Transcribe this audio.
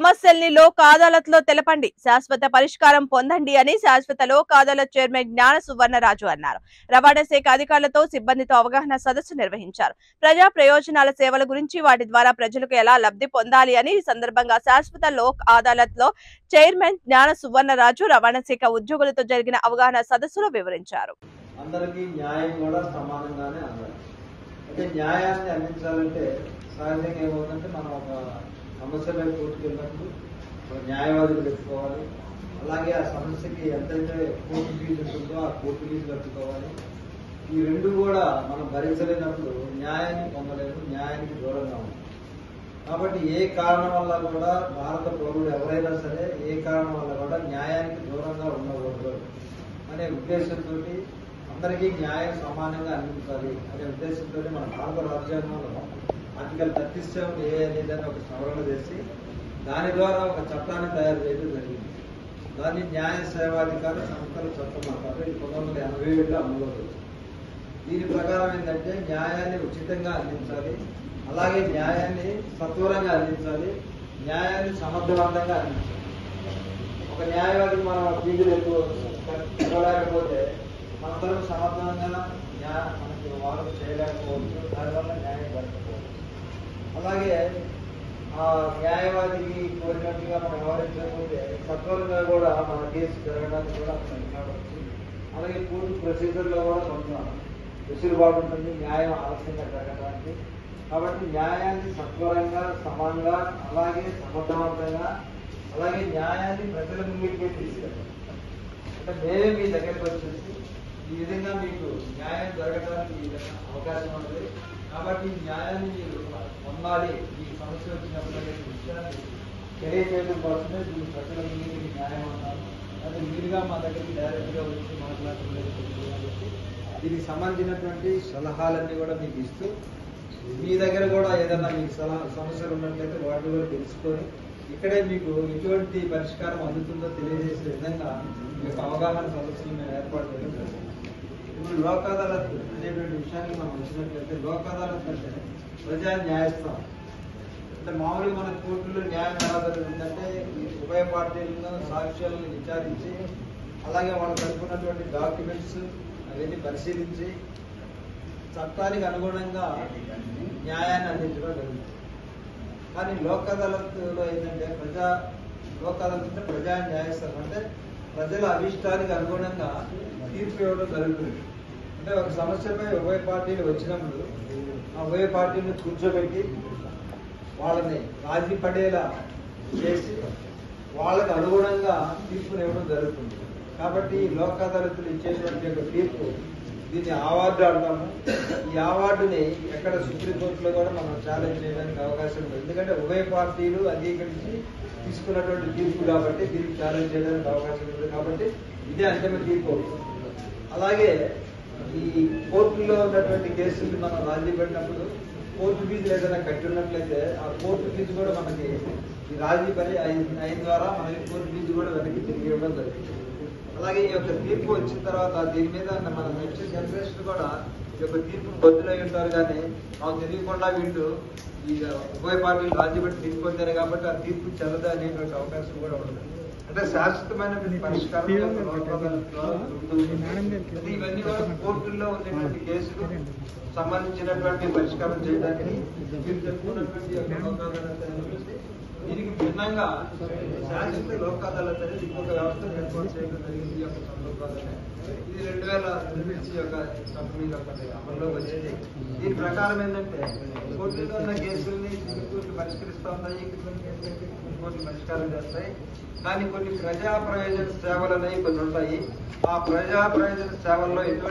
సమస్యల్ని లోక్ అదాలత్ లో తెలపండి శాశ్వత పరిష్కారం పొందండి అని శాశ్వత లోక్ అదాలత్ చైర్మన్ జ్ఞాన సువర్ణరాజు అన్నారు రవాణా శాఖ అధికారులతో సిబ్బందితో అవగాహన సదస్సు నిర్వహించారు ప్రజా ప్రయోజనాల సేవల గురించి వాటి ద్వారా ప్రజలకు ఎలా లబ్ధి పొందాలి అని ఈ సందర్భంగా శాశ్వత లోక్ అదాలత్ లో చైర్మన్ జ్ఞాన సువర్ణరాజు రవాణా శాఖ ఉద్యోగులతో జరిగిన అవగాహన సదస్సులో వివరించారు అందరికీ న్యాయం కూడా సమానంగానే అందాలి అంటే న్యాయాన్ని అందించాలంటే సహజంగా ఏమవుతుందంటే మనం ఒక సమస్యపై కోర్టుకు వెళ్ళినప్పుడు ఒక న్యాయవాదిని పెట్టుకోవాలి అలాగే ఆ సమస్యకి ఎంతైతే కోర్టు ఫీజు ఉంటుందో ఆ కోర్టు ఫీజు కట్టుకోవాలి ఈ రెండు కూడా మనం భరించలేనప్పుడు న్యాయాన్ని పొందలేము న్యాయానికి దూరంగా ఉంది కాబట్టి ఏ కారణం వల్ల కూడా భారత పౌరుడు ఎవరైనా సరే ఏ కారణం వల్ల కూడా న్యాయానికి దూరంగా ఉండకూడదు అనే ఉద్దేశంతో అందరికీ న్యాయం సమానంగా అందించాలి అనే ఉద్దేశంతో మన భారత రాజ్యాంగంలో ఆర్టికల్ థర్టీ సెవెన్ ఏ అనేది ఒక సవరణ చేసి దాని ద్వారా ఒక చట్టాన్ని తయారు చేయడం జరిగింది దాన్ని న్యాయ సేవాధికార సంస్థల చట్టం అంటారు ఇది పంతొమ్మిది వందల ఎనభై ఏడులో అమలులోకి వచ్చింది దీని ప్రకారం ఏంటంటే న్యాయాన్ని ఉచితంగా అందించాలి అలాగే న్యాయాన్ని సత్వరంగా అందించాలి న్యాయాన్ని సమర్థవంతంగా అందించాలి ఒక న్యాయవాదికి మనం ఫీజులు ఎక్కువ ఇవ్వలేకపోతే మనందరం సమర్థవంతంగా న్యాయ మనకి వారు చేయలేకపోవచ్చు దానివల్ల న్యాయం జరగకపోవచ్చు అలాగే ఆ న్యాయవాదికి కోరినట్టుగా మనం వ్యవహరించకపోతే సత్వరంగా కూడా మన కేసు జరగడానికి కూడా కావచ్చు అలాగే కోర్టు ప్రొసీజర్లో కూడా కొంత వెసులుబాటు ఉంటుంది న్యాయం ఆలస్యంగా జరగడానికి కాబట్టి న్యాయాన్ని సత్వరంగా సమానంగా అలాగే సమర్థవంతంగా అలాగే న్యాయాన్ని ప్రజల ముందుకే తీసుకెళ్ళాలి అంటే మేమే మీ దగ్గరికి వచ్చేసి ఈ విధంగా మీకు న్యాయం జరగడానికి ఈ విధంగా అవకాశం ఉంటుంది కాబట్టి ఈ న్యాయాన్ని మీరు పొందాలి ఈ సమస్య వచ్చినప్పుడు అనే విషయాన్ని తెలియజేయడం కోసమే దీన్ని ప్రజల ముందుకి మీ న్యాయం అన్నారు అది మీరుగా మా దగ్గరికి డైరెక్ట్గా వచ్చి మాట్లాడటం లేదు కాబట్టి దీనికి సంబంధించినటువంటి సలహాలన్నీ కూడా మీకు ఇస్తూ మీ దగ్గర కూడా ఏదైనా మీకు సలహా సమస్యలు ఉన్నట్లయితే వాటిని కూడా తెలుసుకొని ఇక్కడే మీకు ఎటువంటి పరిష్కారం అందుతుందో తెలియజేసే విధంగా మీ యొక్క అవగాహన సదస్సులు మేము ఏర్పాటు చేయడం జరిగింది ఇప్పుడు లోక్ అదాలత్ అనేటువంటి విషయాన్ని మనం వచ్చినట్లయితే లోక్ అదాలత్ అంటే ప్రజా న్యాయస్థానం అంటే మామూలుగా మన కోర్టులో న్యాయం ఎలా జరుగుతుందంటే ఈ ఉభయ పార్టీలను సాక్ష్యాలను విచారించి అలాగే వాళ్ళకి అనుకున్నటువంటి డాక్యుమెంట్స్ అవన్నీ పరిశీలించి చట్టానికి అనుగుణంగా న్యాయాన్ని అందించడం జరుగుతుంది కానీ లోక్ అదాలత్లో ఏంటంటే ప్రజా లోక్ అదాలత్ అంటే ప్రజా న్యాయస్థానం అంటే ప్రజల అభిష్టానికి అనుగుణంగా తీర్పు ఇవ్వడం జరుగుతుంది అంటే ఒక సమస్యపై ఉభయ పార్టీలు వచ్చినప్పుడు ఆ ఉభయ పార్టీని కూర్చోబెట్టి వాళ్ళని రాజీ పడేలా చేసి వాళ్ళకి అనుగుణంగా తీర్పుని ఇవ్వడం జరుగుతుంది కాబట్టి ఈ లోక్ అదాలతులు ఇచ్చేటువంటి యొక్క తీర్పు దీన్ని అవార్డు అంటాము ఈ అవార్డుని ఎక్కడ సుప్రీంకోర్టులో కూడా మనం ఛాలెంజ్ చేయడానికి అవకాశం ఉంది ఎందుకంటే ఉభయ పార్టీలు అంగీకరించి తీసుకున్నటువంటి తీర్పు కాబట్టి దీనికి ఛాలెంజ్ చేయడానికి అవకాశం ఉంది కాబట్టి ఇదే అంతిమ తీర్పు అవుతుంది అలాగే ఈ కోర్టులో ఉన్నటువంటి కేసులు మనం రాజీ పడినప్పుడు కోర్టు ఫీజులు ఏదైనా కట్టి ఉన్నట్లయితే ఆ కోర్టు ఫీజు కూడా మనకి ఈ రాజీ పని అయిన అయిన ద్వారా మనకి కోర్టు ఫీజు కూడా వెనక్కి తిరిగి ఇవ్వడం జరిగింది అలాగే ఈ యొక్క తీర్పు వచ్చిన తర్వాత దీని మీద మన నెక్స్ట్ జనరేషన్ కూడా ఈ యొక్క తీర్పు బద్దులై ఉంటారు కానీ మాకు తెలియకుండా వీళ్ళు ఈ ఉభయ పార్టీలు రాజీ పెట్టి తీర్పు పొందారు కాబట్టి ఆ తీర్పు చెల్లదు అనేటువంటి అవకాశం కూడా ఉంటుంది అంటే శాశ్వతమైన పరిష్కారం ఈ యొక్క లోక్పాల ద్వారా ఉంటుంది. అది ఇవన్నీ కూడా కోర్టుల్లో ఉన్నటువంటి కేసులు సంబంధించినటువంటి పరిష్కారం చేయడానికి మీరు చెప్పుకున్నటువంటి యొక్క లోక్ అదాలత్ అనేది దీనికి భిన్నంగా శాశ్వత లోక్ అదాలత్ అనేది ఇంకొక వ్యవస్థ ఏర్పాటు చేయడం జరిగింది ఈ యొక్క లోక్ అదాలత్ ఇది రెండు వేల రెండు నుంచి యొక్క కంపెనీ యొక్క అమల్లో వచ్చేది దీని ప్రకారం ఏంటంటే కోర్టులో ఉన్న కేసుల్ని సివిల్ కోర్టులు పరిష్కరిస్తూ ఉన్నాయి క్రిమినల్ కేసులకి సివిల్ కోర్టులు పరిష్కారం చేస్తాయి కానీ కొన్ని ప్రజా ప్రయోజన సేవలు అనేవి కొన్ని ఉంటాయి ఆ ప్రజా ప్రయోజన సేవల్లో ఎటువంటి